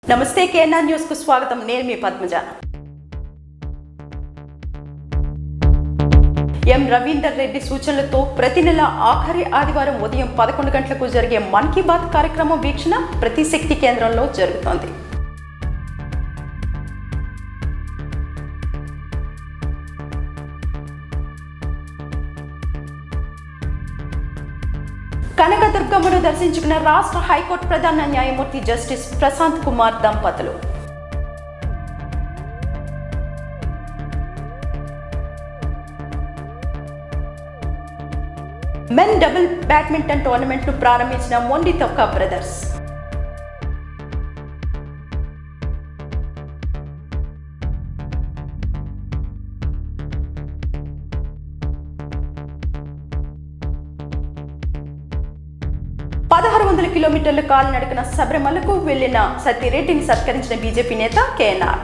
నమస్తే KNR news కు స్వాగతం నేను మీ పద్మజ ఎం రవీందర్ రెడ్డి సూచనలతో ప్రతి నెల ఆఖరి ఆదివారం ఉదయం పదకొండు గంటలకు జరిగే మన్ కీ బాత్ కార్యక్రమం వీక్షణ ప్రతి శక్తి కేంద్రంలో జరుగుతోంది కనకదుర్గమ్మను దర్శించుకున్న రాష్ట్ర హైకోర్టు ప్రధాన న్యాయమూర్తి జస్టిస్ ప్రశాంత్ కుమార్ దంపతులు మెన్ డబుల్ బ్యాడ్మింటన్ టోర్నమెంట్ ను ప్రారంభించిన మొండి తొక్క బ్రదర్స్ పదహారు వందల కిలోమీటర్ల కాలినడకన శబరిమలకు వెళ్లిన సత్యరెడ్డిని సత్కరించిన బీజేపీ నేత కేఎన్ఆర్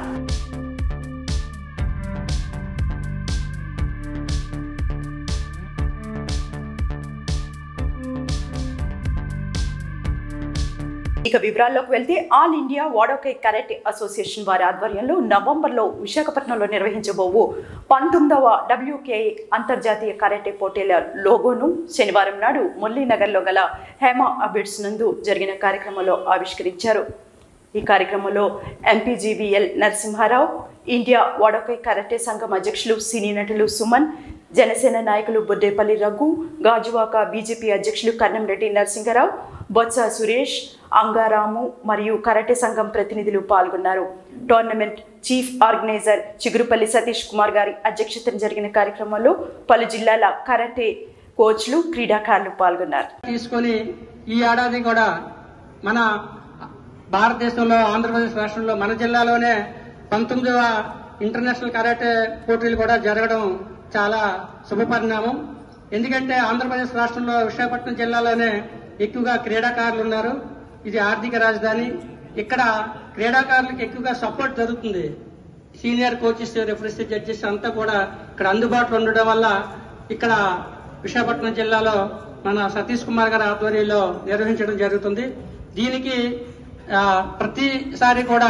ఇక వివరాల్లోకి వెళ్తే all India Wadokai karate association వారి ఆధ్వర్యంలో నవంబర్లో విశాఖపట్నంలో నిర్వహించబోవు పంతొమ్మిదవ డబ్ల్యూకే అంతర్జాతీయ కరాటే పోటీల లోగోను శనివారం నాడు మురళీనగర్లో గల హేమ అబిడ్స్ నందు జరిగిన కార్యక్రమంలో ఆవిష్కరించారు ఈ కార్యక్రమంలో MP GVL Narasimha Rao India Wadokai karate సంఘం అధ్యక్షులు సినీ నటులు సుమన్ జనసేన నాయకులు బొడ్డేపల్లి రఘు గాజువాక బీజేపీ అధ్యక్షులు కన్నంరెడ్డి నరసింహరావు బొత్స సురేష్ అంగారాము మరియు కరాటే సంఘం ప్రతినిధులు పాల్గొన్నారు tournament chief organiser Chigurupalli Satish Kumar గారి అధ్యక్షతన జరిగిన కార్యక్రమంలో పలు జిల్లాల కరాటే కోచ్లు క్రీడాకారులు పాల్గొన్నారు తీసుకొని ఈ ఏడాది కూడా మన భారతదేశంలో ఆంధ్రప్రదేశ్ రాష్ట్రంలో మన జిల్లాలోనే పంతొమ్మిదవ ఇంటర్నేషనల్ కరాటే పోటీలు కూడా జరగడం చాలా శుభపరిణామం ఎందుకంటే ఆంధ్రప్రదేశ్ రాష్ట్రంలో విశాఖపట్నం జిల్లాలోనే ఎక్కువగా క్రీడాకారులు ఉన్నారు ఇది ఆర్థిక రాజధాని ఇక్కడ క్రీడాకారులకు ఎక్కువగా సపోర్ట్ జరుగుతుంది సీనియర్ కోచెస్ రెఫరీస్ జడ్జెస్ అంతా కూడా ఇక్కడ అందుబాటులో ఉండడం వల్ల ఇక్కడ విశాఖపట్నం జిల్లాలో మన సతీష్ కుమార్ గారి ఆధ్వర్యంలో నిర్వహించడం జరుగుతుంది దీనికి ఆ, ప్రతిసారి కూడా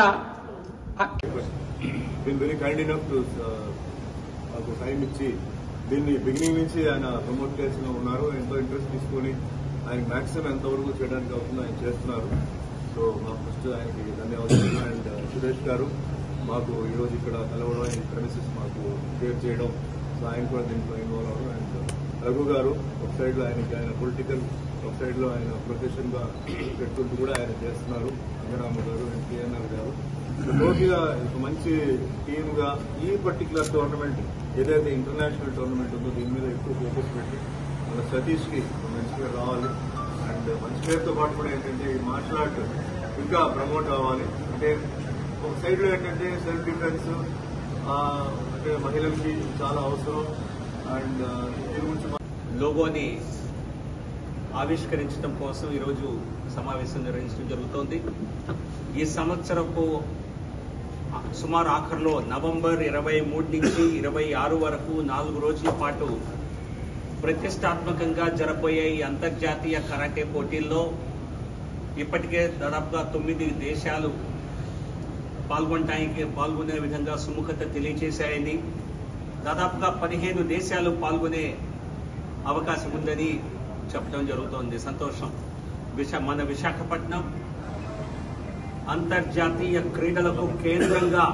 been very kind enough to మాకు టైం ఇచ్చి దీన్ని బిగినింగ్ నుంచి ఆయన ప్రమోట్ చేసిన ఉన్నారు ఎంతో ఇంట్రెస్ట్ తీసుకొని ఆయన మాక్సిమం ఎంతవరకు చేయడానికి అవుతుందో ఆయన చేస్తున్నారు సో మా ఫస్ట్ ఆయనకి ధన్యవాదాలు అండ్ సురేష్ గారు మాకు ఈరోజు ఇక్కడ కలవడం ఈ ప్రెమిసెస్ మాకు క్రియేట్ చేయడం సో ఆయన కూడా దీంట్లో ఇన్వాల్వ్ అవ్వడం అండ్ రఘు గారు ఒక సైడ్ లో ఆయనకి ఆయన పొలిటికల్ ఒక సైడ్ లో ఆయన ప్రొఫెషన్ గా పెట్టుకుంటూ కూడా ఆయన చేస్తున్నారు అంగరామ గారు అండ్ కేఎన్ఆర్ గారు టోటల్గా ఒక మంచి టీమ్ గా ఈ పర్టికులర్ టోర్నమెంట్ ఏదైతే ఇంటర్నేషనల్ టోర్నమెంట్ ఉందో దీని మీద ఎక్కువ ఫోకస్ పెట్టి మన సతీష్ కి మంచి పేరు రావాలి అండ్ మంచి పేరుతో పాటు కూడా ఏంటంటే ఈ మార్షల్ ఆర్ట్ ఇంకా ప్రమోట్ అవ్వాలి అంటే ఒక సైడ్ లో ఏంటంటే సెల్ఫ్ డిఫెన్స్ అంటే మహిళలకి చాలా అవసరం అండ్ దీని గురించి మా- లోగోని ఆవిష్కరించడం కోసం ఈరోజు సమావేశం నిర్వహించడం జరుగుతోంది ఈ సంవత్సరపు సుమారు ఆఖరిలో నవంబర్ ఇరవై మూడు నుంచి ఇరవై ఆరు వరకు నాలుగు రోజుల పాటు ప్రతిష్టాత్మకంగా జరగబోయే ఈ అంతర్జాతీయ కరాటే పోటీల్లో ఇప్పటికే దాదాపుగా తొమ్మిది దేశాలు పాల్గొనడానికి పాల్గొనే విధంగా సుముఖత తెలియజేశాయని దాదాపుగా పదిహేను దేశాలు పాల్గొనే అవకాశం ఉందని చెప్పడం జరుగుతోంది సంతోషం విశా మన విశాఖపట్నం అంతర్జాతీయ క్రీడలకు కేంద్రంగా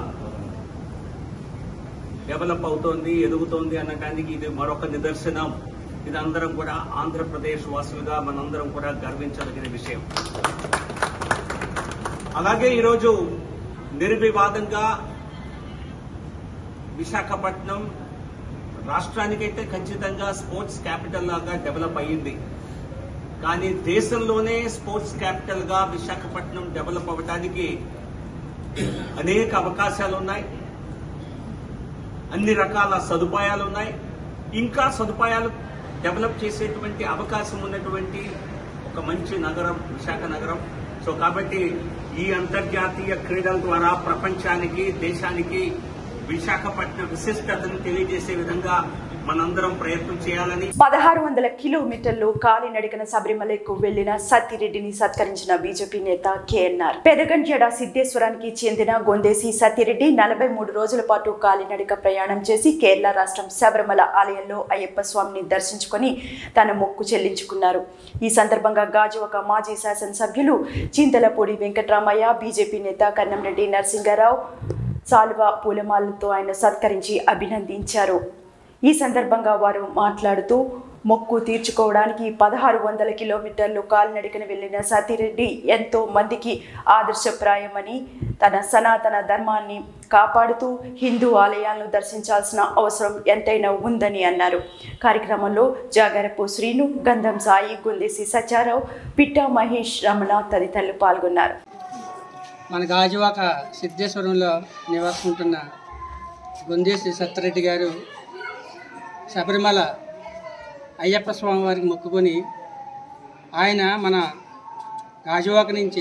డెవలప్ అవుతోంది ఎదుగుతోంది అనడానికి ఇది మరొక నిదర్శనం ఇది అందరం కూడా ఆంధ్రప్రదేశ్ వాసులుగా మనందరం కూడా గర్వించదగిన విషయం అలాగే ఈరోజు నిర్వివాదంగా విశాఖపట్నం రాష్ట్రానికైతే ఖచ్చితంగా స్పోర్ట్స్ క్యాపిటల్ లాగా డెవలప్ అయ్యింది కానీ దేశంలోనే స్పోర్ట్స్ క్యాపిటల్ గా విశాఖపట్నం డెవలప్ అవ్వడానికి అనేక అవకాశాలు ఉన్నాయి అన్ని రకాల సదుపాయాలు ఉన్నాయి ఇంకా సదుపాయాలు డెవలప్ చేసేటువంటి అవకాశం ఉన్నటువంటి ఒక మంచి నగరం విశాఖ నగరం సో కాబట్టి ఈ అంతర్జాతీయ క్రీడల ద్వారా ప్రపంచానికి దేశానికి విశాఖపట్నం విశిష్టతను తెలియజేసే విధంగా మనందరం ప్రయత్నం చేయాలని పదహారు వందల కిలోమీటర్లు కాలినడకన శబరిమలకు వెళ్లిన సత్తిరెడ్డిని సత్కరించిన బీజేపీ నేత కేఎన్ఆర్ పెదగంట్యడ సిద్ధేశ్వరానికి చెందిన గొందేసి సత్తిరెడ్డి నలభై మూడు రోజుల పాటు కాలినడక ప్రయాణం చేసి కేరళ రాష్ట్రం శబరిమల ఆలయంలో అయ్యప్ప స్వామిని దర్శించుకొని తన మొక్కు చెల్లించుకున్నారు ఈ సందర్భంగా గాజువక మాజీ శాసనసభ్యులు చింతలపూడి వెంకట్రామయ్య బీజేపీ నేత కన్నంరెడ్డి నరసింగారావు సాల్వా పూలమాలతో ఆయన సత్కరించి అభినందించారు ఈ సందర్భంగా వారు మాట్లాడుతూ మొక్కు తీర్చుకోవడానికి పదహారు వందల కిలోమీటర్లు కాలినడకన వెళ్లిన సతీరెడ్డి ఎంతో మందికి ఆదర్శప్రాయమని తన సనాతన ధర్మాన్ని కాపాడుతూ హిందూ ఆలయాలను దర్శించాల్సిన అవసరం ఎంతైనా ఉందని అన్నారు కార్యక్రమంలో జాగరపు శ్రీను గంధం సాయి గుందేసి సచారావు పిట్టా మహేష్ రమణ తదితరులు పాల్గొన్నారు మన గాజువాక సిద్ధేశ్వరంలో నివాసం ఉంటున్న గొందేసి సత్యరెడ్డి గారు శబరిమల అయ్యప్ప స్వామి వారికి మొక్కుకొని ఆయన మన గాజువాక నుంచి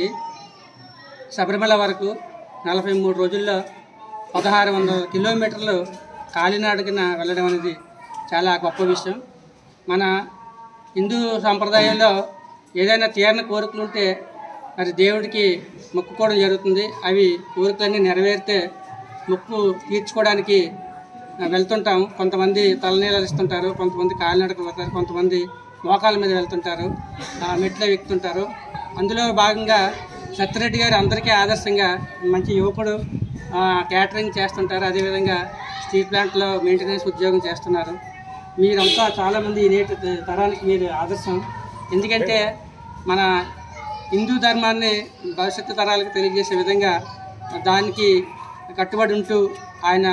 శబరిమల వరకు నలభై మూడు రోజుల్లో పదహారు వందల కిలోమీటర్లు కాలినడకన వెళ్ళడం అనేది చాలా గొప్ప విషయం మన హిందూ సాంప్రదాయంలో ఏదైనా తీరని కోరికలు ఉంటే మరి దేవుడికి మొక్కుకోవడం జరుగుతుంది అవి కోరికలన్నీ నెరవేరితే మొక్కు తీర్చుకోవడానికి ఆ, వెళ్తుంటాం కొంతమంది తలనీళ్ళు ఇస్తుంటారు కొంతమంది కాలినడక వెళ్తారు కొంతమంది మోకాల మీద వెళ్తుంటారు ఆ, మెట్లు ఎక్కుతుంటారు అందులో భాగంగా సత్యరెడ్డి గారు అందరికీ ఆదర్శంగా మంచి యువకుడు ఆ, క్యాటరింగ్ చేస్తుంటారు అదేవిధంగా స్టీల్ ప్లాంట్లో మెయింటెనెన్స్ ఉద్యోగం చేస్తున్నారు మీరంతా చాలామంది ఈ నేటి తరానికి మీరు ఆదర్శం ఎందుకంటే మన హిందూ ధర్మాన్ని భవిష్యత్తు తరాలకు తెలియజేసే విధంగా దానికి కట్టుబడి ఉంటూ ఆయన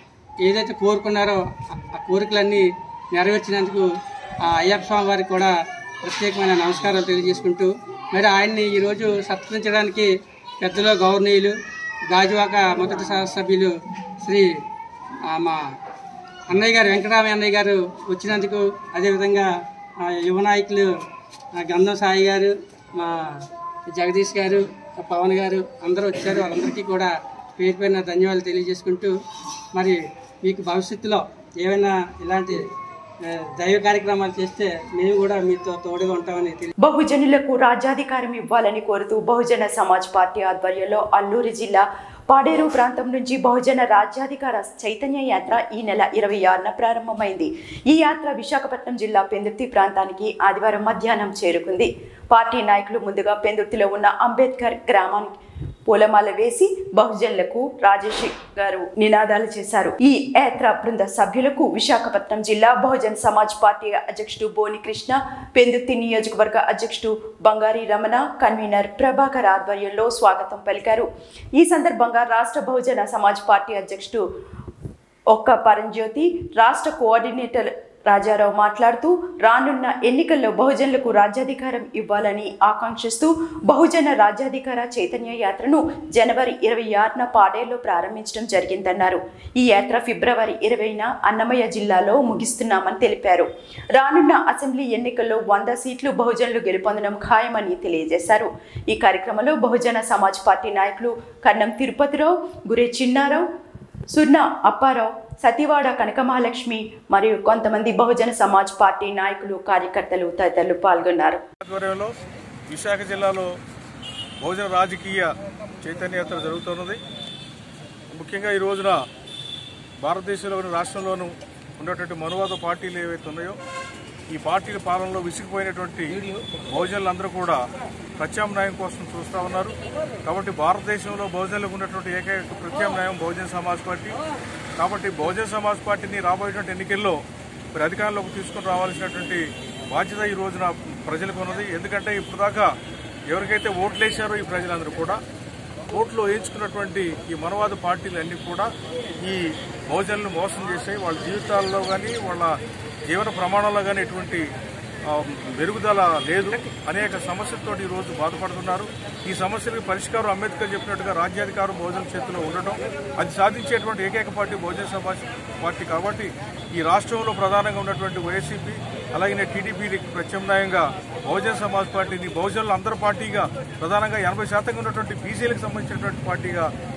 ఏదైతే కోరుకున్నారో ఆ- ఆ కోరికలన్నీ నెరవేర్చినందుకు ఆ అయ్యప్ప స్వామి వారికి కూడా ప్రత్యేకమైన నమస్కారాలు తెలియజేసుకుంటూ మరి ఆయన్ని ఈరోజు సత్కరించడానికి పెద్దలు గౌరవనీయులు గాజువాక మొదటి సభ్యులు శ్రీ ఆ, మా అన్నయ్య గారు వెంకటరామయ్య అన్నయ్య గారు వచ్చినందుకు అదేవిధంగా ఆ, యువ నాయకులు ఆ, గంధం సాయి గారు మా జగదీష్ గారు ఆ, పవన్ గారు అందరూ వచ్చారు వాళ్ళందరికీ కూడా పేరు పేరున ధన్యవాదాలు తెలియజేసుకుంటూ మరి మీకు భవిష్యత్తులో ఏమైనా ఇలాంటి ఆ, దైవ కార్యక్రమాలు చేస్తే మేము కూడా మీతో తోడుగా ఉంటామని తెలియ బహుజనులకు రాజ్యాధికారం ఇవ్వాలని కోరుతూ బహుజన సమాజ్ పార్టీ ఆధ్వర్యంలో అల్లూరి జిల్లా పాడేరు ప్రాంతం నుంచి బహుజన రాజ్యాధికార చైతన్య యాత్ర ఈ నెల ఇరవై ఆరున ప్రారంభమైంది ఈ యాత్ర విశాఖపట్నం జిల్లా పెందుర్తి ప్రాంతానికి ఆదివారం మధ్యాహ్నం చేరుకుంది పార్టీ నాయకులు ముందుగా పెందుర్తిలో ఉన్న అంబేద్కర్ గ్రామానికి పూలమాల వేసి బహుజనులకు రాజేష్ గారు నినాదాలు చేశారు ఈ యాత్ర బృంద సభ్యులకు విశాఖపట్నం జిల్లా బహుజన్ సమాజ్ పార్టీ అధ్యక్షుడు బోని కృష్ణ పెందుర్తి నియోజకవర్గ అధ్యక్షుడు బంగారి రమణ కన్వీనర్ ప్రభాకర్ ఆధ్వర్యంలో స్వాగతం పలికారు ఈ సందర్భంగా రాష్ట్ర బహుజన సమాజ్ పార్టీ అధ్యక్షుడు ఒక్క పరంజ్యోతి రాష్ట్ర కోఆర్డినేటర్ రాజారావు మాట్లాడుతూ రానున్న ఎన్నికల్లో బహుజనులకు రాజ్యాధికారం ఇవ్వాలని ఆకాంక్షిస్తూ బహుజన రాజ్యాధికార చైతన్య యాత్రను జనవరి ఇరవై ఆరున పాడేరులో ప్రారంభించడం జరిగిందన్నారు ఈ యాత్ర ఫిబ్రవరి ఇరవైన అన్నమయ్య జిల్లాలో ముగిస్తున్నామని తెలిపారు రానున్న అసెంబ్లీ ఎన్నికల్లో వంద సీట్లు బహుజనులు గెలుపొందడం ఖాయమని తెలియజేశారు ఈ కార్యక్రమంలో బహుజన సమాజ్ పార్టీ నాయకులు కన్నం తిరుపతిరావు గురే చిన్నారావు సుర్ణ అప్పారావు సతివాడ కనకమహాలక్ష్మి మరియు కొంతమంది బహుజన సమాజ్ పార్టీ నాయకులు కార్యకర్తలు తదితరులు పాల్గొన్నారు ఆధ్వర్యంలో విశాఖ జిల్లాలో బహుజన రాజకీయ చైతన్య యాత్ర జరుగుతున్నది ముఖ్యంగా ఈ రోజున భారతదేశంలోని రాష్ట్రంలోనూ ఉన్నటువంటి మనువాద పార్టీలు ఏవైతే ఉన్నాయో ఈ పార్టీల పాలనలో విసిగిపోయినటువంటి బహుజనులందరూ కూడా ప్రత్యామ్నాయం కోసం చూస్తూ ఉన్నారు కాబట్టి భారతదేశంలో బహుజనులకు ఉన్నటువంటి ఏకైక ప్రత్యామ్నాయం బహుజన సమాజ్ పార్టీ కాబట్టి బహుజన సమాజ్ పార్టీని రాబోయేటువంటి ఎన్నికల్లో మరి అధికారంలోకి తీసుకుని రావాల్సినటువంటి బాధ్యత ఈ రోజున ప్రజలకు ఉన్నది ఎందుకంటే ఇప్పుడు దాకా ఎవరికైతే ఓట్లు వేశారో ఈ ప్రజలందరూ కూడా ఓట్లు వేయించుకున్నటువంటి ఈ మనవాద పార్టీలు అన్ని కూడా ఈ బహుజనులను మోసం చేసాయి వాళ్ళ జీవితాల్లో కానీ వాళ్ళ జీవన ప్రమాణాల్లో కానీ ఎటువంటి ఆ, మెరుగుదల లేదు అనేక సమస్యలతో ఈ రోజు బాధపడుతున్నారు ఈ సమస్యలకు పరిష్కారం అంబేద్కర్ చెప్పినట్టుగా రాజ్యాధికారం బహుజన చేతిలో ఉండటం అది సాధించేటువంటి ఏకైక పార్టీ బహుజన సమాజ్ పార్టీ కాబట్టి ఈ రాష్ట్రంలో ప్రధానంగా ఉన్నటువంటి వైసీపీ అలాగే టీడీపీకి ప్రత్యామ్నాయంగా బహుజన సమాజ్ పార్టీని బహుజనులు అందరి పార్టీగా ప్రధానంగా ఎనభై శాతంగా ఉన్నటువంటి బీసీలకు సంబంధించినటువంటి పార్టీగా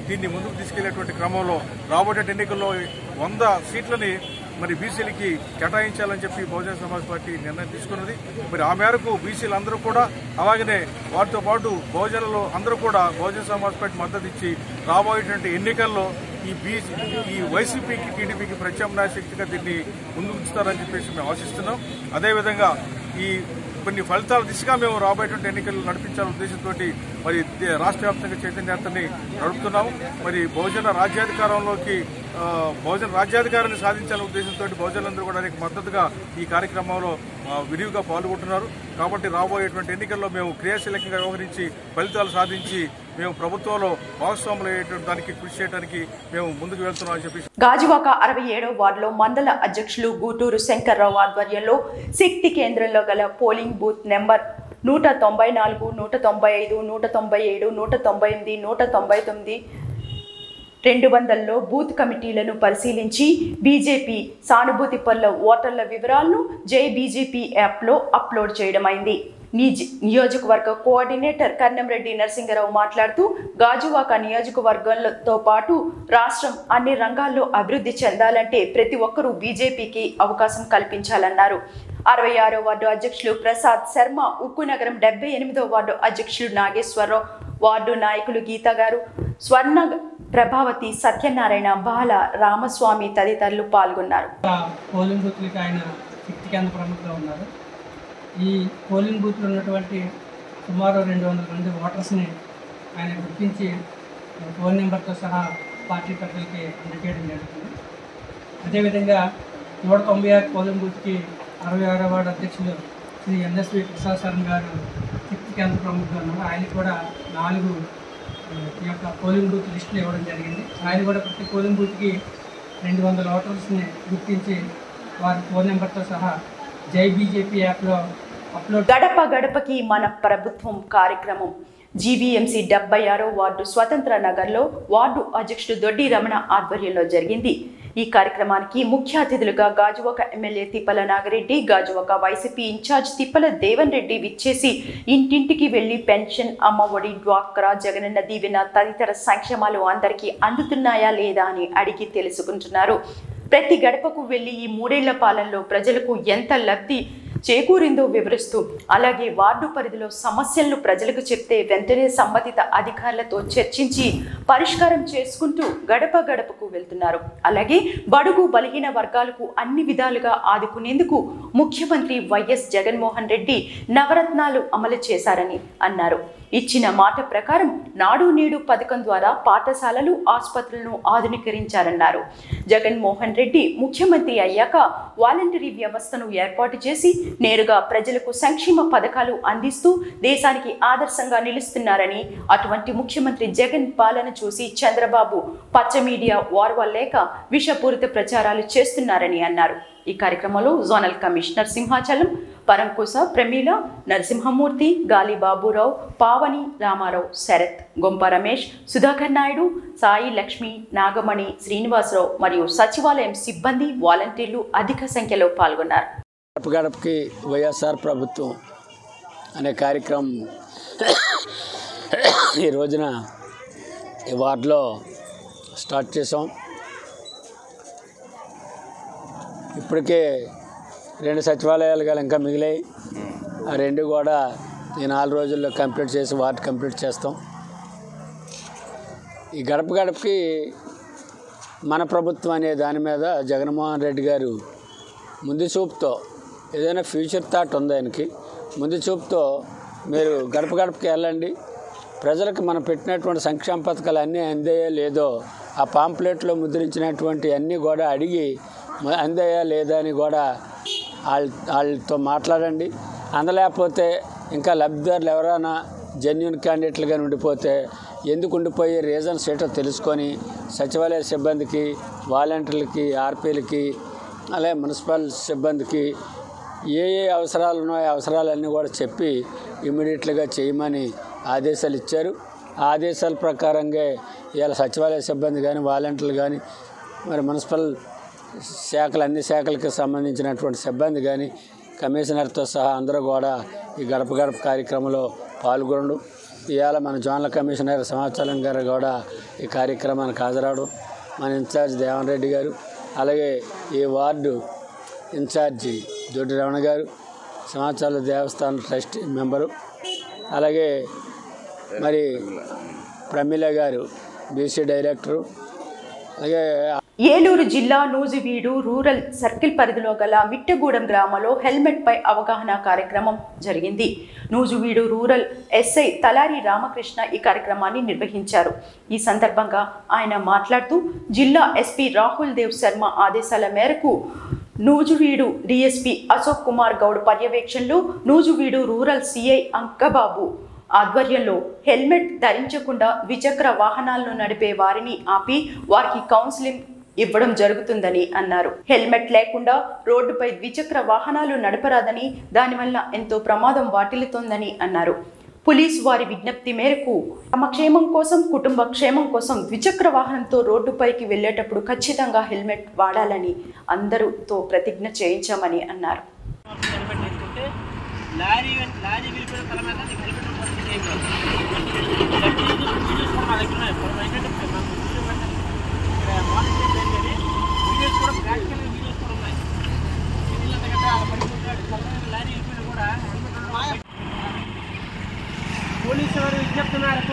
దీన్ని ముందుకు తీసుకెళ్లేటువంటి క్రమంలో రాబోయే ఎన్నికల్లో వంద సీట్లని మరి బీసీలకి కేటాయించాలని చెప్పి బహుజన సమాజ్ పార్టీ నిర్ణయం తీసుకున్నది మరి ఆ మేరకు బీసీలు అందరూ కూడా అలాగనే వారితో పాటు బహుజనులు అందరూ కూడా బహుజన సమాజ్ పార్టీ మద్దతు ఇచ్చి రాబోయేటువంటి ఎన్నికల్లో ఈ బీసీ ఈ వైసీపీకి టీడీపీకి ప్రత్యామ్నాయ శక్తిగా దీన్ని ముందుకు ఉంచుతారని చెప్పేసి మేము ఆశిస్తున్నాం అదేవిధంగా ఈ కొన్ని ఫలితాల దిశగా మేము రాబోయేటువంటి ఎన్నికలు నడిపించాలనే ఉద్దేశంతో మరి దే- రాష్ట్ర వ్యాప్తంగా చైతన్యాన్ని నడుపుతున్నాము మరి బహుజన రాజ్యాధికారంలోకి ఆ, బహుజన రాజ్యాధికారాన్ని సాధించాలనే ఉద్దేశంతో బహుజనులందరూ కూడా దానికి మద్దతుగా ఈ కార్యక్రమంలో ఆ, విరివిగా పాల్గొంటున్నారు కాబట్టి రాబోయేటువంటి ఎన్నికల్లో మేము క్రియాశీలకంగా వ్యవహరించి ఫలితాలు సాధించి మేము ప్రభుత్వంలో భాగస్వాములు అయ్యేటువంటి దానికి కృషి చేయడానికి మేము ముందుకు వెళ్తున్నామని చెప్పి గాజువాక అరవై ఏడవ వార్డులో మండల అధ్యక్షులు గూటూరు శంకర్రావు ఆధ్వర్యంలో శక్తి కేంద్రంలో గల పోలింగ్ బూత్ నెంబర్ నూట తొంభై నాలుగు నూట తొంభై ఐదు నూట తొంభై ఏడు నూట తొంభై ఎనిమిది నూట తొంభై తొమ్మిది రెండు వందల్లో బూత్ కమిటీలను పరిశీలించి బీజేపీ సానుభూతి పనుల ఓటర్ల వివరాలను జై బీజేపీ యాప్లో అప్లోడ్ చేయడమైంది నిజ్ నియోజకవర్గ కోఆర్డినేటర్ కర్నంరెడ్డి నరసింగరావు మాట్లాడుతూ గాజువాక నియోజకవర్గంతో పాటు రాష్ట్రం అన్ని రంగాల్లో అభివృద్ధి చెందాలంటే ప్రతి ఒక్కరూ బీజేపీకి అవకాశం కల్పించాలన్నారు అరవై ఆరో వార్డు అధ్యక్షులు ప్రసాద్ శర్మ ఉక్కు నగరం డెబ్బై ఎనిమిదో వార్డు అధ్యక్షులు నాగేశ్వరరావు వార్డు నాయకులు గీత గారు స్వర్ణ ప్రభావతి సత్యనారాయణ బాల రామస్వామి తదితరులు పాల్గొన్నారు పోలింగ్ బూత్లకి ఆయన శక్తి కేంద్ర ప్రముఖులు ఉన్నారు ఈ పోలింగ్ బూత్లో ఉన్నటువంటి సుమారు రెండు వందల మంది ఓటర్స్ని ఆయన గుర్తించి ఫోన్ నెంబర్తో సహా పార్టీ పెద్దలకి అందజేయడం జరుగుతుంది అదేవిధంగా నూట తొంభై ఆరు పోలింగ్ బూత్కి అరవై ఆరో వార్డు అధ్యక్షులు శ్రీ ఎన్ఎస్వి ప్రసాద్ శర్మ గారు శక్తి కేంద్ర ప్రముఖులు ఉన్నారు ఆయన కూడా నాలుగు ఆ, ఈ యొక్క పోలింగ్ బూత్ లిస్టులు ఇవ్వడం జరిగింది ఆయన కూడా ప్రతి పోలింగ్ బూత్కి రెండు వందల ఓటర్స్ని గుర్తించి వారి ఫోన్ నెంబర్తో సహా జై బీజేపీ యాప్లో అప్లోడ్ గడప గడపకి మన ప్రభుత్వం కార్యక్రమం జీవీఎంసీ డెబ్బై ఆరో వార్డు స్వతంత్ర నగర్లో వార్డు అధ్యక్షుడు దొడ్డి రమణ ఆధ్వర్యంలో జరిగింది ఈ కార్యక్రమానికి ముఖ్య అతిథులుగా Gajuwaka MLA Tippala Nagireddy Gajuwaka YCP incharge Tippala Devan Reddy విచ్చేసి ఇంటింటికి వెళ్లి పెన్షన్ అమ్మఒడి డ్వాక్రా జగనన్న దీవెన తదితర సంక్షేమాలు అందరికీ అందుతున్నాయా లేదా అని అడిగి తెలుసుకుంటున్నారు ప్రతి గడపకు వెళ్లి ఈ మూడేళ్ల పాలనలో ప్రజలకు ఎంత లబ్ధి చేకూరిందో వివరిస్తూ అలాగే వార్డు పరిధిలో సమస్యలను ప్రజలకు చెప్తే వెంటనే సంబంధిత అధికారులతో చర్చించి పరిష్కారం చేసుకుంటూ గడప గడపకు వెళ్తున్నారు అలాగే బడుగు బలహీన వర్గాలకు అన్ని విధాలుగా ఆదుకునేందుకు ముఖ్యమంత్రి వైఎస్ జగన్మోహన్ రెడ్డి నవరత్నాలు అమలు చేశారని అన్నారు ఇచ్చిన మాట ప్రకారం నాడు నేడు పథకం ద్వారా పాఠశాలలు ఆసుపత్రులను ఆధునీకరించారన్నారు జగన్మోహన్ రెడ్డి ముఖ్యమంత్రి అయ్యాక వాలంటరీ వ్యవస్థను ఏర్పాటు చేసి నేరుగా ప్రజలకు సంక్షేమ పథకాలు అందిస్తూ దేశానికి ఆదర్శంగా నిలుస్తున్నారని అటువంటి ముఖ్యమంత్రి జగన్ పాలన చూసి చంద్రబాబు పచ్చ మీడియా వార్వలేక విషపూరిత ప్రచారాలు చేస్తున్నారని అన్నారు ఈ కార్యక్రమంలో జోనల్ కమిషనర్ సింహాచలం పరంకుశ ప్రమీల నరసింహమూర్తి గాలి బాబురావు పావని రామారావు శరత్ గొంప రమేష్ సుధాకర్ నాయుడు సాయి లక్ష్మి నాగమణి శ్రీనివాసరావు మరియు సచివాలయం సిబ్బంది వాలంటీర్లు అధిక సంఖ్యలో పాల్గొన్నారు గడప గడపకి వైఎస్ఆర్ ప్రభుత్వం అనే కార్యక్రమం ఈ రోజున ఈ వార్డులో స్టార్ట్ చేసాం ఇప్పటికే రెండు సచివాలయాలు గల ఇంకా మిగిలాయి ఆ రెండు కూడా ఈ నాలుగు రోజుల్లో కంప్లీట్ చేసి వార్డు కంప్లీట్ చేస్తాం ఈ గడప గడపకి మన ప్రభుత్వం అనే దాని మీద జగన్మోహన్ రెడ్డి గారు ముందు చూపుతో ఏదైనా ఫ్యూచర్ థాట్ ఉంది ఆయనకి ముందు చూపుతో మీరు గడప గడపకి వెళ్ళండి ప్రజలకు మనం పెట్టినటువంటి సంక్షేమ పథకాలు అన్నీ అందాయో లేదో ఆ పాంప్లెట్లో ముద్రించినటువంటి అన్నీ కూడా అడిగి మ- అందాయా లేదా అని కూడా వాళ్ళ వాళ్ళతో మాట్లాడండి అందలేకపోతే ఇంకా లబ్ధిదారులు ఎవరైనా జెన్యున్ క్యాండిడేట్లుగా ఉండిపోతే ఎందుకు ఉండిపోయే రీజన్స్ ఏంటో తెలుసుకొని సచివాలయ సిబ్బందికి వాలంటీర్లకి ఆర్పీలకి అలాగే మున్సిపల్ సిబ్బందికి ఏ ఏ అవసరాలు ఉన్నాయో ఆ అవసరాలన్నీ కూడా చెప్పి ఇమీడియట్లుగా చేయమని ఆదేశాలు ఇచ్చారు ఆ ఆదేశాల ప్రకారంగా ఇవాళ సచివాలయ సిబ్బంది కానీ వాలంటీర్లు కానీ మరి మున్సిపల్ శాఖలు అన్ని శాఖలకు సంబంధించినటువంటి సిబ్బంది కానీ కమిషనర్తో సహా అందరూ కూడా ఈ గడప గడప కార్యక్రమంలో పాల్గొనడం ఇవాళ మన జోనల్ కమిషనర్ సంవత్సరం గారు కూడా ఈ కార్యక్రమానికి హాజరవడం మన ఇన్ఛార్జ్ దేవన్ రెడ్డి గారు అలాగే ఈ వార్డు ఇన్ఛార్జి దొడ్డి రమణ గారు సంవత్సరాల దేవస్థానం ట్రస్ట్ మెంబరు అలాగే మరి ప్రమీల గారు బీసీ డైరెక్టరు అలాగే ఏలూరు జిల్లా నూజివీడు రూరల్ సర్కిల్ పరిధిలో గల మిట్టగూడెం గ్రామంలో హెల్మెట్ పై అవగాహన కార్యక్రమం జరిగింది నూజివీడు రూరల్ ఎస్ఐ తలారి రామకృష్ణ ఈ కార్యక్రమాన్ని నిర్వహించారు ఈ సందర్భంగా ఆయన మాట్లాడుతూ జిల్లా ఎస్పీ రాహుల్ దేవ్ శర్మ ఆదేశాల మేరకు నూజువీడు డిఎస్పీ అశోక్ కుమార్ గౌడ్ పర్యవేక్షణలో నూజువీడు రూరల్ సిఐ అంకబాబు ఆధ్వర్యంలో హెల్మెట్ ధరించకుండా ద్విచక్ర వాహనాలను నడిపే వారిని ఆపి వారికి కౌన్సిలింగ్ ఇవ్వడం జరుగుతుందని అన్నారు హెల్మెట్ లేకుండా రోడ్డుపై ద్విచక్ర వాహనాలు నడపరాదని దానివల్ల ఎంతో ప్రమాదం వాటిల్లుతోందని అన్నారు పోలీసు వారి విజ్ఞప్తి మేరకు తమ క్షేమం కోసం కుటుంబ క్షేమం కోసం ద్విచక్ర వాహనంతో రోడ్డుపైకి వెళ్ళేటప్పుడు ఖచ్చితంగా హెల్మెట్ వాడాలని అందరితో ప్రతిజ్ఞ చేయించామని అన్నారు హెల్మెట్ వేసుకుంటే లారీ లారీ వెళ్ళిపోయిన తల మీద నీకు హెల్మెట్ పరిస్థితి ఏం కాదు ఇలాంటి వీడియోస్ వీడియోస్ కూడా మా దగ్గర ఉన్నాయి ఇప్పుడు ఏంటంటే మాకు వీడియో పెట్టాలి ఇక్కడ మానిటర్ ఏంటంటే వీడియోస్ కూడా ప్రాక్టికల్ వీడియోస్ కూడా ఉన్నాయి వీడియోలు ఎందుకంటే అలా పడిపోతాడు తల మీద లారీ వెళ్ళిపోయినా కూడా హెల్మెట్ పోలీసు వారి విజ్ఞప్తి మేరకు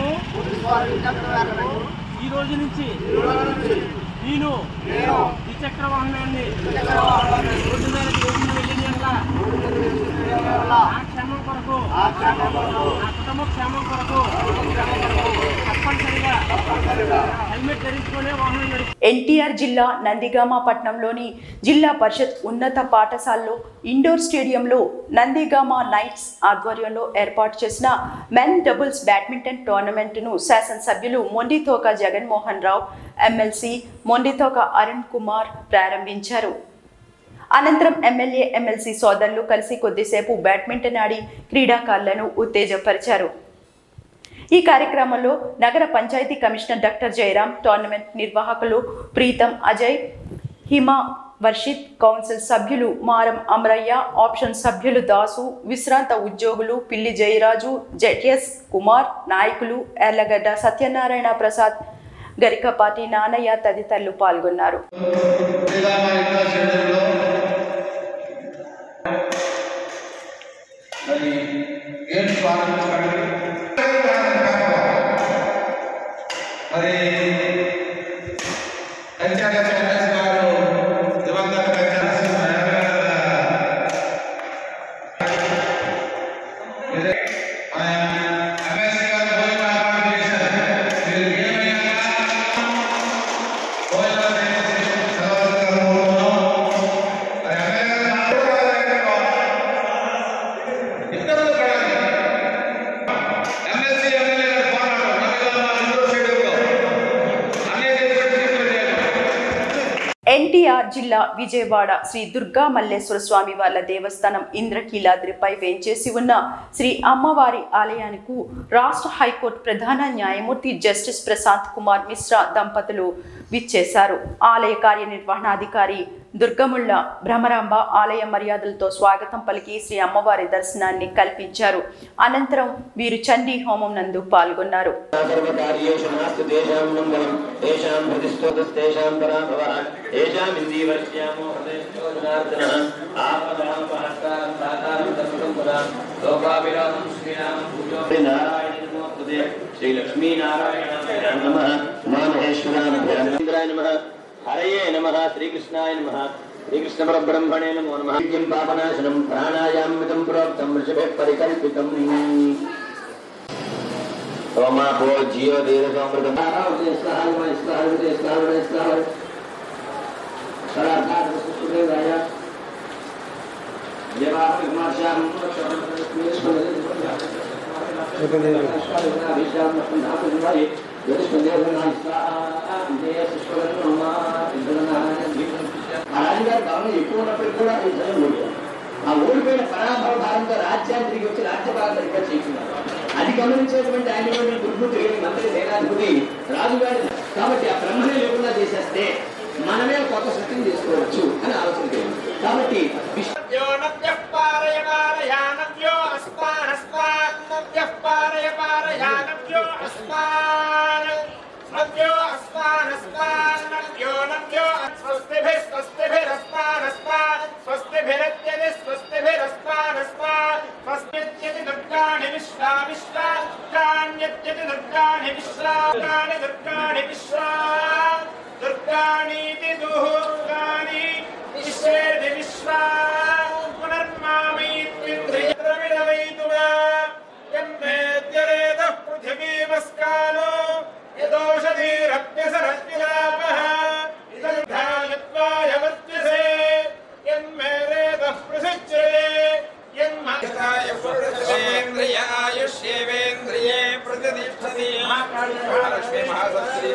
ఈ రోజు నుంచి నేను ద్విచక్ర వాహనాన్ని రోడ్డు మీద వేసిన వెళ్ళిన ఎడల నా క్షేమం కొరకు నా కుటుంబ క్షేమం కొరకు తప్పనిసరిగా హెల్మెట్ ధరించుకునే వాహనం నడిపి ఎన్టీఆర్ జిల్లా నందిగామ పట్టణంలోని జిల్లా పరిషత్ ఉన్నత పాఠశాలలో ఇండోర్ స్టేడియంలో నందిగామ నైట్స్ ఆధ్వర్యంలో ఏర్పాటు చేసిన మెన్ డబుల్స్ బ్యాడ్మింటన్ టోర్నమెంట్ను శాసనసభ్యులు మొండితోక జగన్మోహన్ రావు ఎమ్మెల్సీ మొండితోక అరుణ్ కుమార్ ప్రారంభించారు అనంతరం ఎమ్మెల్యే ఎమ్మెల్సీ సోదరులు కలిసి కొద్దిసేపు బ్యాడ్మింటన్ ఆడి క్రీడాకారులను ఉత్తేజపరిచారు ఈ కార్యక్రమంలో నగర panchayat commissioner doctor Jayaram tournament నిర్వాహకులు ప్రీతం అజయ్ హిమ వర్షిత్ కౌన్సిల్ సభ్యులు మారం అమరయ్య ఆప్షన్ సభ్యులు దాసు విశ్రాంత ఉద్యోగులు పిల్లి జయరాజు జెటిఎస్ కుమార్ నాయకులు ఎర్లగడ్డ సత్యనారాయణ ప్రసాద్ గరికపాటి నానయ్య తదితరులు పాల్గొన్నారు మరి గేమ్స్ ప్రారంభించబడింది మరి పంచాయత చైర్మన్ గారు దివంగత పంచాయత ఎంఎస్సీ గారు భోజనం ఏర్పాటు చేశారు మీరు ఏమైనా భోజనం చేసి సెలవులుగా కోరుతున్నాం మరి ఎమ్మెల్యే ఇద్దరు పడాలి ఎమ్మెల్సీ ఎమ్మెల్యే గారు పోరాడు నగరంలో ఇండోర్ స్టేడియంలో అనేది ఎన్టీఆర్ జిల్లా విజయవాడ శ్రీ దుర్గా మల్లేశ్వర స్వామి వార్ల దేవస్థానం ఇంద్రకీలాద్రిపై వేంచేసి ఉన్న శ్రీ అమ్మవారి ఆలయానికి రాష్ట్ర హైకోర్టు ప్రధాన న్యాయమూర్తి జస్టిస్ ప్రశాంత్ కుమార్ మిశ్రా దంపతులు విచ్చేశారు ఆలయ కార్యనిర్వహణాధికారి దుర్గముళ్ళ భ్రమరాంబ ఆలయ మర్యాదలతో స్వాగతం పలికి శ్రీ అమ్మవారి దర్శనాన్ని కల్పించారు అనంతరం వీరు చండీ హోమం నందు పాల్గొన్నారు సర్వకార్యేషు నాస్తి తేషాం మంగళం తేషాం ప్రతిష్టోతస్తేషాం పరాభవః తేషాం ఇందీవర్ష్యామో హృదయస్థో జనార్దనః ఆపదాపహస్తారం దాతారం దర్శనం పదా లోకాభిరామం శ్రీరామం పూజో నారాయణ నమోస్తుతే శ్రీ లక్ష్మీనారాయణ నమః ఉమామహేశ్వరాభ్యాయ నమః హరయే నమః శ్రీకృష్ణాయ నమః శ్రీకృష్ణ పరబ్రహ్మణే నమో నమః నిత్యం పాపనాశనం ప్రాణాయామితం ప్రోక్తం వృషభే పరికల్పితం ఓమాపో జియో దీర్ఘామృతం రాజుగారి భావన ఎక్కువ ఉన్నప్పటికీ కూడా అది జయం ఓడిపోయారు. ఆ ఓడిపోయిన పరాభవ భారంతో రాజ్యాన్ని తిరిగి వచ్చి రాజ్యపాలన సరిగ్గా చేస్తున్నారు అది గమనించేటువంటి ఆయన దుర్బుద్ధి కలిగిన మంత్రి సేనాధిపతి రాజుగారి కాబట్టి ఆ బ్రహ్మనే లేకుండా చేసేస్తే మనమే ఒక కొత్త సృష్టిని చేసుకోవచ్చు అని ఆలోచన కలిగింది కాబట్టి విష్ణు నవ్యో నవ్యః పారయ పారయానవ్యో అస్మానస్మాన్నవ్యః పారయ పారయానవ్యో अस्मानस्मान्नभ्यो नभ्यो स्वस्तिभिः स्वस्तिभिरस्मानस्मा स्वस्तिभिरत्यदि स्वस्तिभिरस्मानस्मा स्वस्तित्यति दुर्गाणि विश्वा विश्वा दुर्गाण्यत्यति दुर्गाणि विश्वा दुर्गाणि दुर्गाणि विश्वा दुर्गाणीति दुर्गाणि विश्वेति विश्वा पुनर्मामयित्विन्द्रियद्रविणवैतुना यन्मेद्यरेतः पृथिवीमस्कालो यदौषधीरप्यसरत्विलापः इदन्धायत्वाय वर्त्यसे यन्मेरेतः प्रसिच्यते यन्महायुष्येवेन्द्रिये प्रतिष्ठति महालक्ष्मी महासरस्वती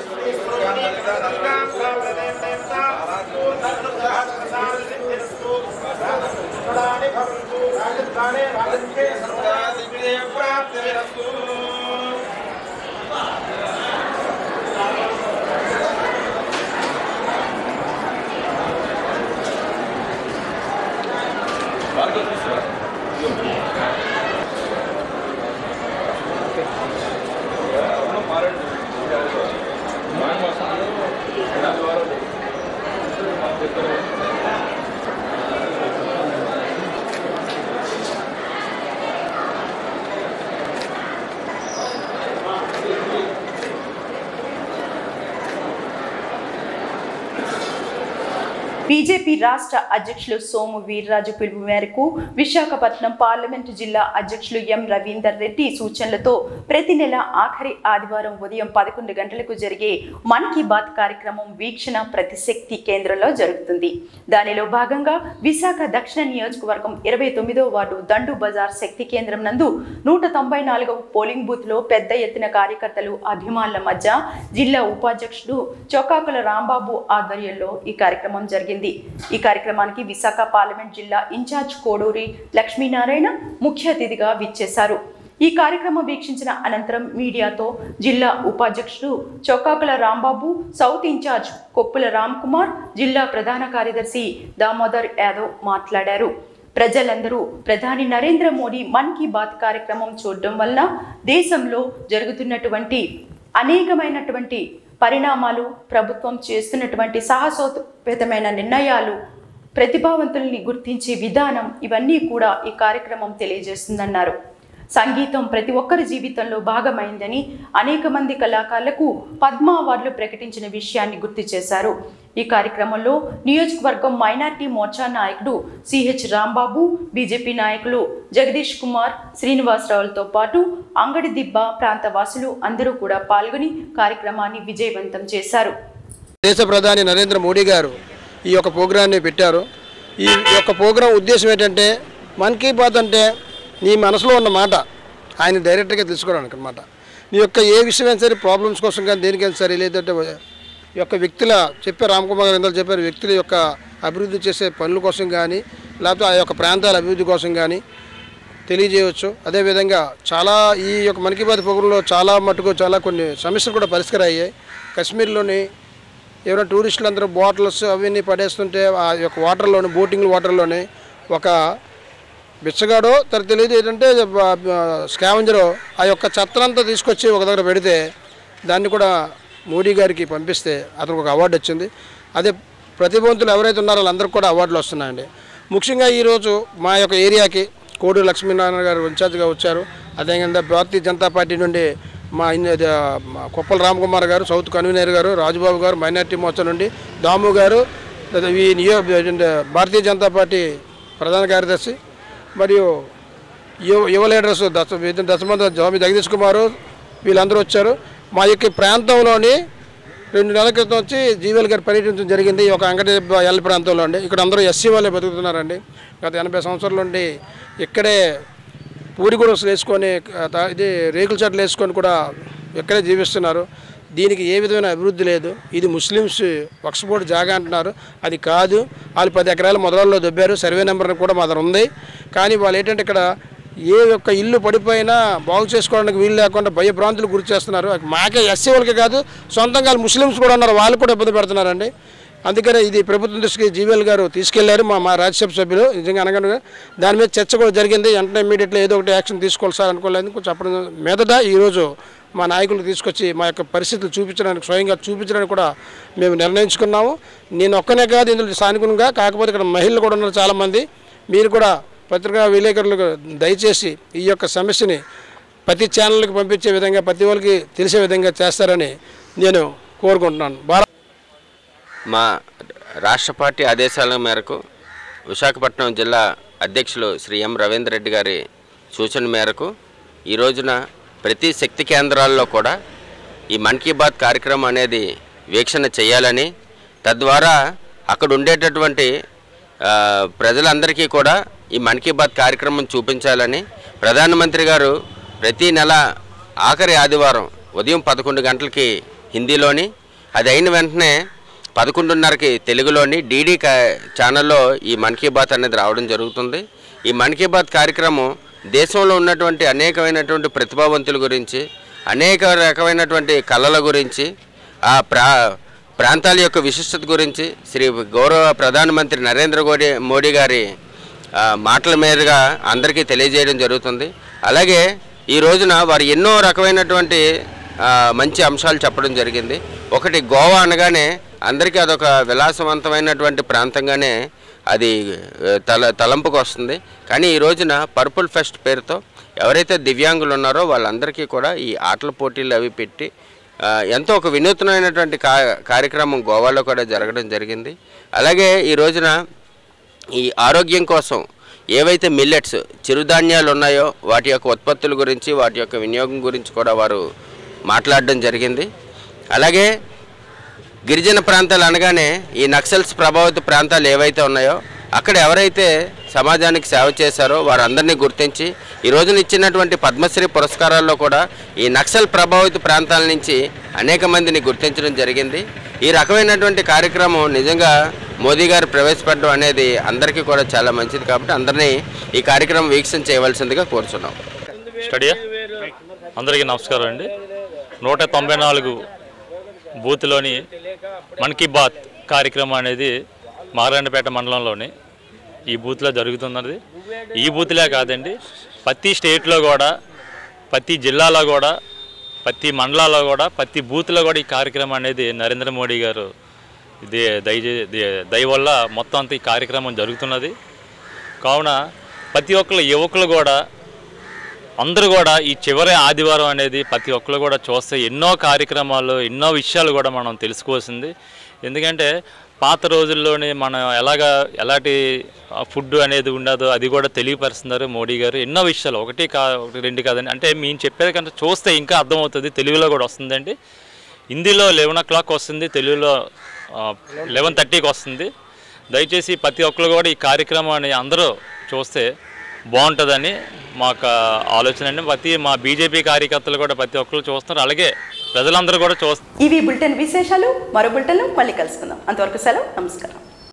బీజేపీ రాష్ట్ర అధ్యక్షులు సోము వీర్రాజు పిలుపు మేరకు విశాఖపట్నం పార్లమెంటు జిల్లా అధ్యక్షులు ఎం రవీందర్ రెడ్డి సూచనలతో ప్రతి నెల ఆఖరి ఆదివారం ఉదయం పదకొండు గంటలకు జరిగే మన్ కీ బాత్ కార్యక్రమం వీక్షణ ప్రతిశక్తి కేంద్రంలో జరుగుతుంది దానిలో భాగంగా విశాఖ దక్షిణ నియోజకవర్గం ఇరవై తొమ్మిదో వార్డు దండు బజార్ శక్తి కేంద్రం నందు నూట తొంభై నాలుగవ పోలింగ్ బూత్ లో పెద్ద ఎత్తున కార్యకర్తలు అభిమానుల మధ్య జిల్లా ఉపాధ్యక్షుడు చొక్కాకుల రాంబాబు ఆధ్వర్యంలో ఈ కార్యక్రమం జరిగింది ఈ కార్యక్రమానికి విశాఖ పార్లమెంట్ జిల్లా ఇన్ఛార్జ్ కోడూరి లక్ష్మీనారాయణ ముఖ్య అతిథిగా విచ్చేశారు ఈ కార్యక్రమం వీక్షించిన అనంతరం మీడియాతో జిల్లా ఉపాధ్యక్షుడు చొక్కాకుల రాంబాబు సౌత్ ఇన్ఛార్జ్ కొప్పుల రామ్ కుమార్ జిల్లా ప్రధాన కార్యదర్శి దామోదర్ యాదవ్ మాట్లాడారు ప్రజలందరూ ప్రధాని నరేంద్ర మోడీ మన్ కీ బాత్ కార్యక్రమం చూడడం వలన దేశంలో జరుగుతున్నటువంటి అనేకమైనటువంటి పరిణామాలు ప్రభుత్వం చేస్తున్నటువంటి సాహసోపేతమైన నిర్ణయాలు ప్రతిభావంతుల్ని గుర్తించే విధానం ఇవన్నీ కూడా ఈ కార్యక్రమం తెలియజేస్తుందన్నారు సంగీతం ప్రతి ఒక్కరి జీవితంలో భాగమైందని అనేక మంది కళాకారులకు పద్మ అవార్డులు ప్రకటించిన విషయాన్ని గుర్తు చేశారు ఈ కార్యక్రమంలో నియోజకవర్గం మైనార్టీ మోర్చా నాయకుడు సిహెచ్ రాంబాబు బీజేపీ నాయకులు జగదీష్ కుమార్ శ్రీనివాసరావులతో పాటు అంగడి దిబ్బ ప్రాంత వాసులు అందరూ కూడా పాల్గొని కార్యక్రమాన్ని విజయవంతం చేశారు దేశ ప్రధాని నరేంద్ర మోడీ గారు ఈ యొక్క ప్రోగ్రాన్ని పెట్టారు ఈ యొక్క ప్రోగ్రాం ఉద్దేశం ఏంటంటే మన్ కీ బాత్ అంటే నీ మనసులో ఉన్న మాట ఆయన డైరెక్ట్గా తెలుసుకోవడానికి అనమాట నీ యొక్క ఏ విషయమైనా సరే ప్రాబ్లమ్స్ కోసం కానీ దేనికైనా సరే లేదంటే ఈ యొక్క వ్యక్తుల చెప్పారు రామకుమార్ గారు ఇందాక చెప్పారు వ్యక్తుల యొక్క అభివృద్ధి చేసే పనుల కోసం కానీ లేకపోతే ఆ యొక్క ప్రాంతాల అభివృద్ధి కోసం కానీ తెలియజేయవచ్చు అదేవిధంగా చాలా ఈ యొక్క మన్ కీ బాత్ ప్రోగ్రాంలో చాలా మటుకు చాలా కొన్ని సమస్యలు కూడా పరిష్కారం అయ్యాయి కాశ్మీర్లోని ఎవరైనా టూరిస్టులు అందరూ బాటిల్స్ అవన్నీ పడేస్తుంటే ఆ యొక్క వాటర్లోని బోటింగ్ వాటర్లోని ఒక బిచ్చగాడో తనకు తెలియదు ఏంటంటే స్కావెంజరో ఆ యొక్క చెత్తనంతా తీసుకొచ్చి ఒక దగ్గర పెడితే దాన్ని కూడా మోడీ గారికి పంపిస్తే అతనికి ఒక అవార్డు వచ్చింది అదే ప్రతిభవంతులు ఎవరైతే ఉన్నారో వాళ్ళందరికీ కూడా అవార్డులు వస్తున్నాయండి ముఖ్యంగా ఈరోజు మా యొక్క ఏరియాకి కోడూరు లక్ష్మీనారాయణ గారు ఇన్ఛార్జ్గా వచ్చారు అదేవిధంగా భారతీయ జనతా పార్టీ నుండి మా ఇన్- ఇది, ఆ, మా కొప్పల రామకుమార్ గారు సౌత్ కన్వీనర్ గారు రాజుబాబు గారు మైనార్టీ మోర్చా నుండి దాము గారు లేదా ఈ నియో భారతీయ జనతా పార్టీ ప్రధాన కార్యదర్శి మరియు యువ యువ లీడర్స్ దశ దశమంది స్వామి జగదీష్ కుమారు వీళ్ళందరూ వచ్చారు మా యొక్క ప్రాంతంలోని రెండు నెలల క్రితం వచ్చి జీవల్ గారు పర్యటించడం జరిగింది ఈ ఒక అంగడి ఎల్ ప్రాంతంలో అండి ఇక్కడ అందరూ ఎస్సీ వాళ్ళే బతుకుతున్నారండి గత ఎనభై సంవత్సరాల నుండి ఇక్కడే పూరి గుడసలు వేసుకొని ఆ, తా- ఇది రేకుల చెట్లు వేసుకొని కూడా ఇక్కడే జీవిస్తున్నారు దీనికి ఏ విధమైన అభివృద్ధి లేదు ఇది ముస్లిమ్స్ వక్స్బోర్డ్ జాగా అంటున్నారు అది కాదు వాళ్ళు పది ఎకరాల మొదలలో దొబ్బారు సర్వే నెంబర్ కూడా మా దగ్గర ఉంది కానీ వాళ్ళు ఏంటంటే ఇక్కడ ఏ ఒక్క ఇల్లు పడిపోయినా బాగు చేసుకోవడానికి వీలు లేకుండా భయభ్రాంతులు గురి చేస్తున్నారు మాకే ఎస్సీ వాళ్ళకి కాదు సొంతంగా వాళ్ళు ముస్లిమ్స్ కూడా ఉన్నారు వాళ్ళు కూడా ఇబ్బంది పెడుతున్నారండి అందుకనే ఇది ప్రభుత్వం దృష్టికి జీవీఎల్ గారు తీసుకెళ్లారు మా మా రాజ్యసభ సభ్యులు నిజంగా అనగా దాని మీద చర్చ కూడా జరిగింది వెంటనే ఇమీడియట్లీ ఏదో ఒకటి యాక్షన్ తీసుకోవాలి సార్ అనుకోలేదు కొంచెం చెప్పడం మీదట ఈరోజు మా నాయకులు తీసుకొచ్చి మా యొక్క పరిస్థితులు చూపించడానికి స్వయంగా చూపించడానికి కూడా మేము నిర్ణయించుకున్నాము నేను ఒక్కనే కాదు ఇందులో స్థానికునిగా కాకపోతే ఇక్కడ మహిళలు కూడా ఉన్నారు చాలామంది మీరు కూడా పత్రికా విలేకరులకు దయచేసి ఈ యొక్క సమస్యని ప్రతి ఛానల్కి పంపించే విధంగా ప్రతి వాళ్ళకి తెలిసే విధంగా చేస్తారని నేను కోరుకుంటున్నాను భారత్ మా రాష్ట్ర పార్టీ ఆదేశాల మేరకు విశాఖపట్నం జిల్లా అధ్యక్షులు శ్రీ ఎం రవీంద్ర రెడ్డి గారి సూచన మేరకు ఈ రోజున ప్రతి శక్తి కేంద్రాల్లో కూడా ఈ మన్ కీ బాత్ కార్యక్రమం అనేది వీక్షణ చేయాలని తద్వారా అక్కడ ఉండేటటువంటి ఆ, ప్రజలందరికీ కూడా ఈ మన్ కీ బాత్ కార్యక్రమం చూపించాలని ప్రధానమంత్రి గారు ప్రతి నెల ఆఖరి ఆదివారం ఉదయం పదకొండు గంటలకి హిందీలోని అది అయిన వెంటనే పదకొండున్నరకి తెలుగులోని డీడీ కా ఛానల్లో ఈ మన్ కీ బాత్ అనేది రావడం జరుగుతుంది ఈ మన్ కీ బాత్ కార్యక్రమం దేశంలో ఉన్నటువంటి అనేకమైనటువంటి ప్రతిభావంతుల గురించి అనేక రకమైనటువంటి కళల గురించి ఆ ప్రా ప్రాంతాల యొక్క విశిష్టత గురించి శ్రీ గౌరవ ప్రధానమంత్రి నరేంద్ర మోడీ మోడీ గారి ఆ, మాటల మీదుగా అందరికీ తెలియజేయడం జరుగుతుంది అలాగే ఈ రోజున వారు ఎన్నో రకమైనటువంటి ఆ, మంచి అంశాలు చెప్పడం జరిగింది ఒకటి గోవా అనగానే అందరికీ అదొక విలాసవంతమైనటువంటి ప్రాంతంగానే అది ఆ, తల తలంపుకు వస్తుంది కానీ ఈ రోజున పర్పుల్ ఫెస్ట్ పేరుతో ఎవరైతే దివ్యాంగులు ఉన్నారో వాళ్ళందరికీ కూడా ఈ ఆటల పోటీలు అవి పెట్టి ఆ, ఎంతో ఒక వినూత్నమైనటువంటి కా కార్యక్రమం గోవాలో కూడా జరగడం జరిగింది అలాగే ఈ రోజున ఈ ఆరోగ్యం కోసం ఏవైతే మిల్లెట్స్ చిరుధాన్యాలు ఉన్నాయో వాటి యొక్క ఉత్పత్తుల గురించి వాటి యొక్క వినియోగం గురించి కూడా వారు మాట్లాడడం జరిగింది అలాగే గిరిజన ప్రాంతాలు అనగానే ఈ నక్సల్స్ ప్రభావిత ప్రాంతాలు ఏవైతే ఉన్నాయో అక్కడ ఎవరైతే సమాజానికి సేవ చేశారో వారందరినీ గుర్తించి ఈ రోజున ఇచ్చినటువంటి పద్మశ్రీ పురస్కారాల్లో కూడా ఈ నక్సల్ ప్రభావిత ప్రాంతాల నుంచి అనేక మందిని గుర్తించడం జరిగింది ఈ రకమైనటువంటి కార్యక్రమం నిజంగా మోదీ గారు ప్రవేశపెట్టడం అనేది అందరికీ కూడా చాలా మంచిది కాబట్టి అందరినీ ఈ కార్యక్రమం వీక్షణ చేయవలసిందిగా కోరుచున్నాం స్టడీయా అందరికీ నమస్కారం అండి నూట తొంభై నాలుగు బూత్లోని మన్ కీ బాత్ కార్యక్రమం అనేది మారాండపేట మండలంలోని ఈ బూత్లో జరుగుతున్నది ఈ బూత్లే కాదండి ప్రతి స్టేట్లో కూడా ప్రతి జిల్లాలో కూడా ప్రతి మండలాల్లో కూడా ప్రతి బూత్లో కూడా ఈ కార్యక్రమం అనేది నరేంద్ర మోడీ గారు ఇది దయ దయ వల్ల మొత్తం అంతా ఈ కార్యక్రమం జరుగుతున్నది కావున ప్రతి ఒక్కరు యువకులు కూడా అందరూ కూడా ఈ చివరి ఆదివారం అనేది ప్రతి ఒక్కరు కూడా చూస్తే ఎన్నో కార్యక్రమాలు ఎన్నో విషయాలు కూడా మనం తెలుసుకోవాల్సింది ఎందుకంటే పాత రోజుల్లోనే మనం ఎలాగా ఎలాంటి ఫుడ్ అనేది ఉండదో అది కూడా తెలియపరుస్తున్నారు మోడీ గారు ఎన్నో విషయాలు ఒకటి కా ఒకటి రెండు కాదండి అంటే మేము చెప్పేది కంటే చూస్తే ఇంకా అర్థమవుతుంది తెలుగులో కూడా వస్తుందండి హిందీలో లెవెన్ ఓ క్లాక్ వస్తుంది తెలుగులో లెవెన్ థర్టీకి వస్తుంది దయచేసి ప్రతి ఒక్కరు కూడా ఈ కార్యక్రమాన్ని అందరూ చూస్తే బాగుంటుందని మాకు ఆలోచన అండి ప్రతి మా బీజేపీ కార్యకర్తలు కూడా ప్రతి ఒక్కరు చూస్తున్నారు అలాగే ప్రజలందరూ కూడా చూస్తారు ఇవి బులెటిన్ విశేషాలు మరో బులెటిన్ మళ్ళీ కలుసుకుందాం అంతవరకు సెలవు నమస్కారం